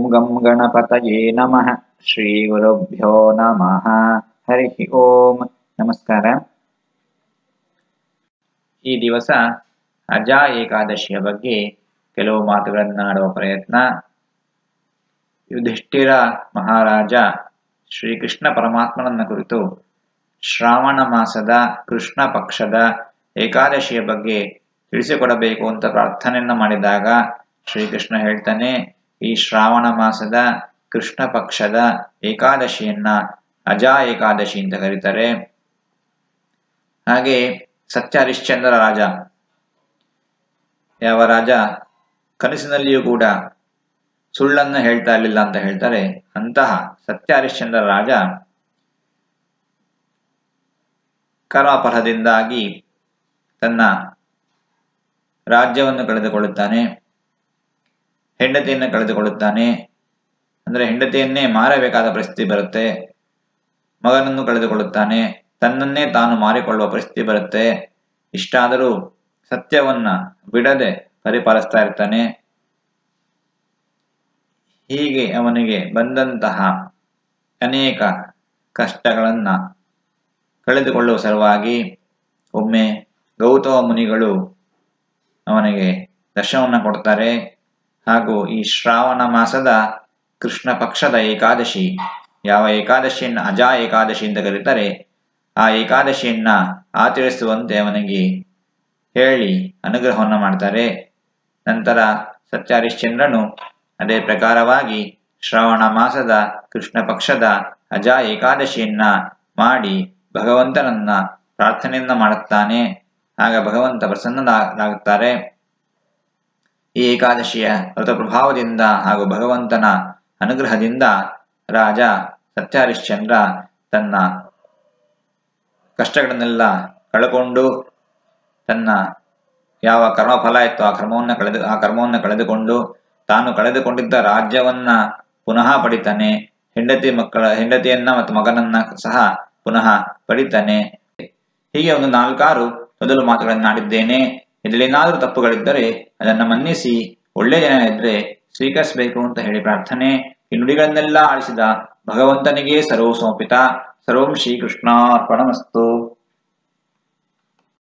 ಗಂ ಗಣಪತಯೇ ನಮಃ ಶ್ರೀ ಗುರುಭ್ಯೋ ನಮಃ ಹರಿ ಓಂ ನಮಸ್ಕಾರ ಈ ದಿವಸ ಅಜಾ ಏಕಾದಶಿಯ ಬಗ್ಗೆ ಕೆಲವು ಮಾತುಗಳನ್ನಾಡುವ ಪ್ರಯತ್ನ ಯುಧಿಷ್ಠಿರ ಮಹಾರಾಜ ಶ್ರೀಕೃಷ್ಣ ಪರಮಾತ್ಮನನ್ನ ಕುರಿತು ಶ್ರಾವಣ ಮಾಸದ ಕೃಷ್ಣ ಪಕ್ಷದ ಏಕಾದಶಿಯ ಬಗ್ಗೆ ತಿಳಿಸಿಕೊಡಬೇಕು ಅಂತ ಪ್ರಾರ್ಥನೆಯನ್ನ ಮಾಡಿದಾಗ ಶ್ರೀಕೃಷ್ಣ ಹೇಳ್ತಾನೆ ಈ ಶ್ರಾವಣ ಮಾಸದ ಕೃಷ್ಣ ಪಕ್ಷದ ಏಕಾದಶಿಯನ್ನ ಅಜಾ ಏಕಾದಶಿ ಅಂತ ಕರೀತಾರೆ ಹಾಗೆ ಸತ್ಯ ಹರಿಶ್ಚಂದ್ರ ರಾಜ ಯಾವ ರಾಜ ಕನಸಿನಲ್ಲಿಯೂ ಕೂಡ ಸುಳ್ಳನ್ನು ಹೇಳ್ತಾ ಇರಲಿಲ್ಲ ಅಂತ ಹೇಳ್ತಾರೆ ಅಂತಹ ಸತ್ಯ ಹರಿಶ್ಚಂದ್ರ ರಾಜ ಕರ್ಮಫಲದಿಂದಾಗಿ ತನ್ನ ರಾಜ್ಯವನ್ನು ಕಳೆದುಕೊಳ್ಳುತ್ತಾನೆ ಹೆಂಡತಿಯನ್ನು ಕಳೆದುಕೊಳ್ಳುತ್ತಾನೆ ಅಂದರೆ ಹೆಂಡತಿಯನ್ನೇ ಮಾರಬೇಕಾದ ಪರಿಸ್ಥಿತಿ ಬರುತ್ತೆ ಮಗನನ್ನು ಕಳೆದುಕೊಳ್ಳುತ್ತಾನೆ ತನ್ನನ್ನೇ ತಾನು ಮಾರಿಕೊಳ್ಳುವ ಪರಿಸ್ಥಿತಿ ಬರುತ್ತೆ ಇಷ್ಟಾದರೂ ಸತ್ಯವನ್ನ ಬಿಡದೆ ಪರಿಪಾಲಿಸ್ತಾ ಇರ್ತಾನೆ ಹೀಗೆ ಅವನಿಗೆ ಬಂದಂತಹ ಅನೇಕ ಕಷ್ಟಗಳನ್ನ ಕಳೆದುಕೊಳ್ಳುವ ಸಲುವಾಗಿ ಒಮ್ಮೆ ಗೌತಮ ಮುನಿಗಳು ಅವನಿಗೆ ದರ್ಶನವನ್ನು ಕೊಡ್ತಾರೆ ಹಾಗೂ ಈ ಶ್ರಾವಣ ಮಾಸದ ಕೃಷ್ಣ ಪಕ್ಷದ ಏಕಾದಶಿ ಯಾವ ಏಕಾದಶಿಯನ್ನ ಅಜಾ ಏಕಾದಶಿ ಅಂತ ಕರೀತಾರೆ ಆ ಏಕಾದಶಿಯನ್ನ ಆಚರಿಸುವಂತೆ ಅವನಿಗೆ ಹೇಳಿ ಅನುಗ್ರಹವನ್ನು ಮಾಡ್ತಾರೆ ನಂತರ ಸತ್ಯ ಹರಿಶ್ಚಂದ್ರನು ಅದೇ ಪ್ರಕಾರವಾಗಿ ಶ್ರಾವಣ ಮಾಸದ ಕೃಷ್ಣ ಪಕ್ಷದ ಅಜಾ ಏಕಾದಶಿಯನ್ನ ಮಾಡಿ ಭಗವಂತನನ್ನ ಪ್ರಾರ್ಥನೆಯನ್ನ ಮಾಡುತ್ತಾನೆ ಆಗ ಭಗವಂತ ಪ್ರಸನ್ನರಾಗುತ್ತಾರೆ ಈ ಏಕಾದಶಿಯ ವ್ರತ ಪ್ರಭಾವದಿಂದ ಹಾಗೂ ಭಗವಂತನ ಅನುಗ್ರಹದಿಂದ ರಾಜ ಸತ್ಯಹರಿಶ್ಚಂದ್ರ ತನ್ನ ಕಷ್ಟಗಳನ್ನೆಲ್ಲ ಕಳ್ಕೊಂಡು ತನ್ನ ಯಾವ ಕರ್ಮಫಲ ಇತ್ತು ಆ ಕರ್ಮವನ್ನು ಕಳೆದು ಆ ಕರ್ಮವನ್ನು ಕಳೆದುಕೊಂಡು ತಾನು ಕಳೆದುಕೊಂಡಿದ್ದ ರಾಜ್ಯವನ್ನ ಪುನಃ ಪಡಿತಾನೆ ಹೆಂಡತಿ ಮಕ್ಕಳ ಹೆಂಡತಿಯನ್ನ ಮತ್ತು ಮಗನನ್ನ ಸಹ ಪುನಃ ಪಡಿತಾನೆ ಹೀಗೆ ಒಂದು ನಾಲ್ಕಾರು ಮೊದಲು ಮಾತುಗಳನ್ನಾಡಿದ್ದೇನೆ ಇದರಲ್ಲೇನಾದರೂ ತಪ್ಪುಗಳಿದ್ದರೆ ಅದನ್ನ ಮನ್ನಿಸಿ ಒಳ್ಳೆ ಜನ ಇದ್ರೆ ಸ್ವೀಕರಿಸಬೇಕು ಅಂತ ಹೇಳಿ ಪ್ರಾರ್ಥನೆ ಈ ನುಡಿಗಳನ್ನೆಲ್ಲ ಆಳಿಸಿದ ಭಗವಂತನಿಗೆ ಸರ್ವ ಸಮರ್ಪಿತ ಸರ್ವಂ ಶ್ರೀಕೃಷ್ಣಾರ್ಪಣಮಸ್ತು